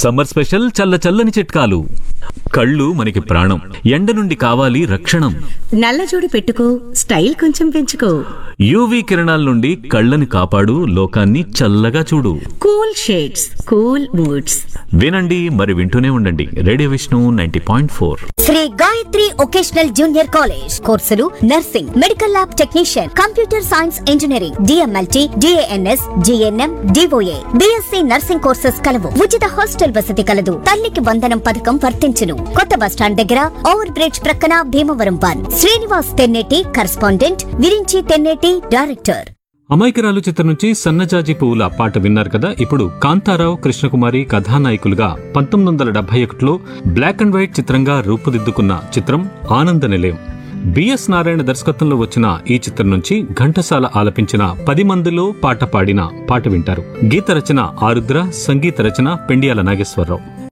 summer special చల్ల చల్లని చిట్కాలు కళ్ళు మనకి ప్రాణం ఎండ నుండి కావాలి రక్షణం నల్లజోడు పెట్టుకో స్టైల్ కొంచెం పెంచుకో యూవీ కిరణాల నుండి కళ్ళని కాపాడు లోకాన్ని చల్లగా చూడు కూల్ షేడ్స్ కూల్ మూడ్స్ వినండి మరి వింటూనే ఉండండి radio Vishnu ninety point four Sri Gayatri vocational junior college కోర్సులు nursing medical lab technician computer science engineering D M L T D N S G N M D O A B Sc nursing courses కలవు ఉచిత హాస్టల్ వసతి కలదు తల్లికి వందనం పథకం వర్తించును కొత్త బస్టాండ్ దగ్గర ఓవర్ బ్రిడ్జ్ ప్రక్కన Bhimavaram one Srinivas Tenneti correspondent Viranchi Tenneti director Amayakuralu చిత్రం నుంచి సన్నజాజి పువ్వుల పాట విన్నారు కదా ఇప్పుడు కాంతారావు కృష్ణకుమారి కథానాయకులుగా పంతొమ్మిది వందల డెబ్బై ఒకటిలో బ్లాక్ అండ్ వైట్ చిత్రంగా రూపుదిద్దుకున్న చిత్రం ఆనంద నిలయం బిఎస్ నారాయణ దర్శకత్వంలో వచ్చిన ఈ చిత్రం నుంచి ఘంటసాల ఆలపించిన పది మందిలో పాట పాడిన పాట వింటారు గీత రచన ఆరుద్ర సంగీత రచన పెండియాల నాగేశ్వరరావు